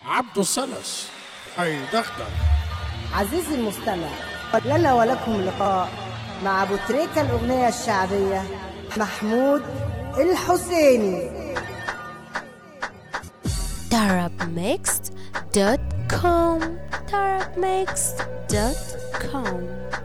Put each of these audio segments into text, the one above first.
عبده سلس هيدغدغ عزيزي المستمع لنا ولكم لقاء مع ابو تريكة الاغنية الشعبية محمود الحسيني tarabmixed.com tarabmixed.com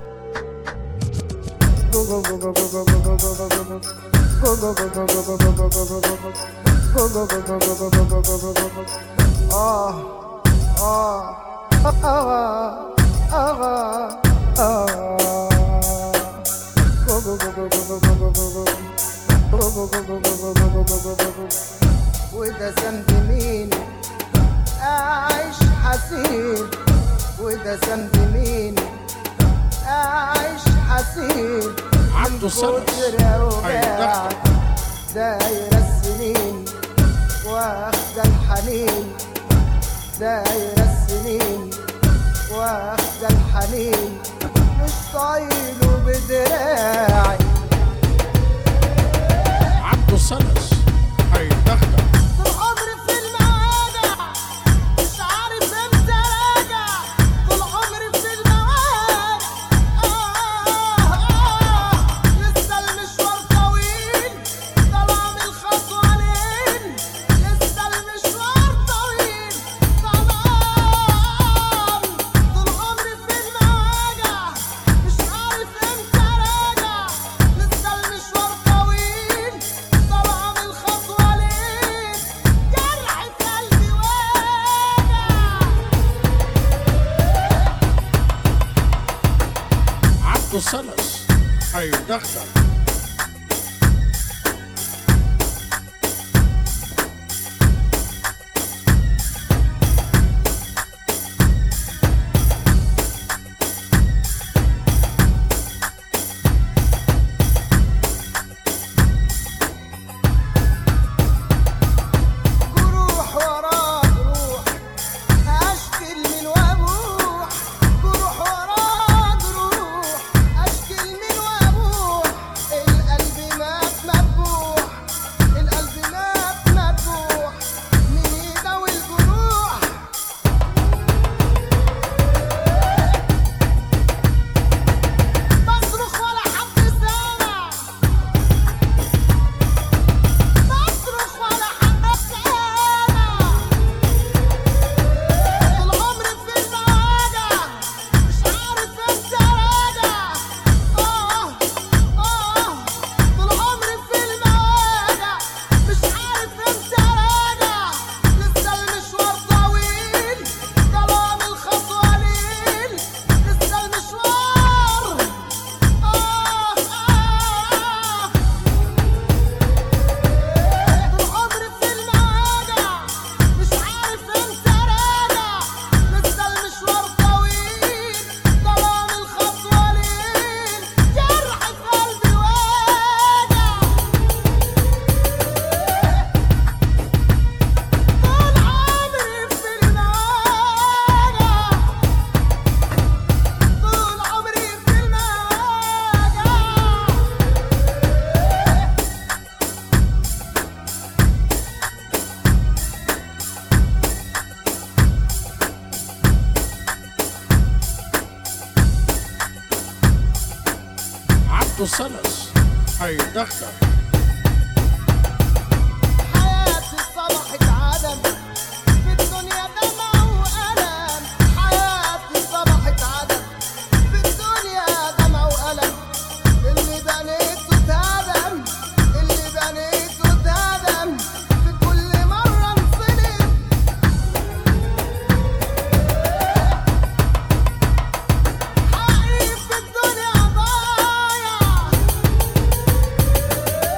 وده ذنب مين أعيش حزين وده ذنب مين أعيش حزين عبده سلس كتر أوجاع هيدغدغ دايرة السنين واخدة الحنين دايرة السنين واخدة الحنين مش طايله بدراعي عبده سلس هيدغدغ طول عمري في المواجع مش عارف امتى راجع طول عمري في المواجع آه آه لسه المشوار طويل طالع من الخطوتين لسه المشوار طويل طالع طول عمري في المواجع مش عارف امتى راجع لسه المشوار طويل طالع من الخطوتين جرح في قلبي واجع عبده سلس هيدغدغ جروح ورا جروح اشكل من وابوح جروح ورا جروح اشكل من وابوح القلب مات مذبوح القلب مات مذبوح من يداوي الجروح بصرخ ولا حد سامع بصرخ ولا حد سامع طول عمري في المواجع مش عارف امتى راجع اه اه طول عمري في المواجع مش عارف امتى راجع لسه المشوار طويل كلام الخطوة قليل لسه المشوار آه آه طول عمري في المواجع مش عارف امتى راجع لسه المشوار طويل كلام الخطوة قليل جرح في قلبي واجع طول عمري في المواجع طول عمري في المواجع عبده سلس هيدغدغ حياتي صبحت عدم في الدنيا دمع وألم حياتي صبحت عدم في الدنيا دمع وألم اللي بنيته اتهدم اللي بنيته اتهدم في كل مرة انصدم حقي في الدنيا ضايع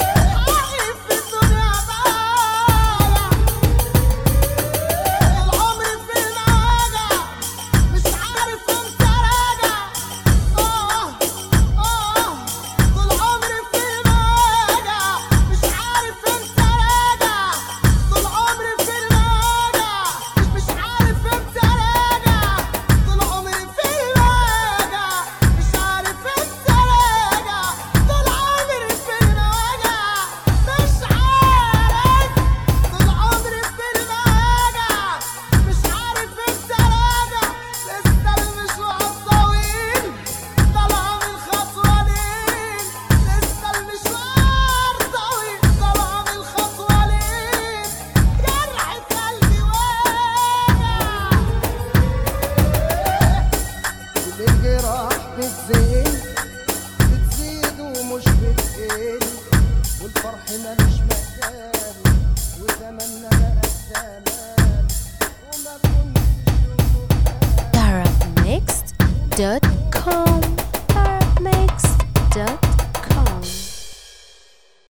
بتزين بتزيد ومش بتقل والفرح ملوش مكان وزماننا بقى الزمان وما كنتش يوم Arabmixed.com. Arabmixed.com.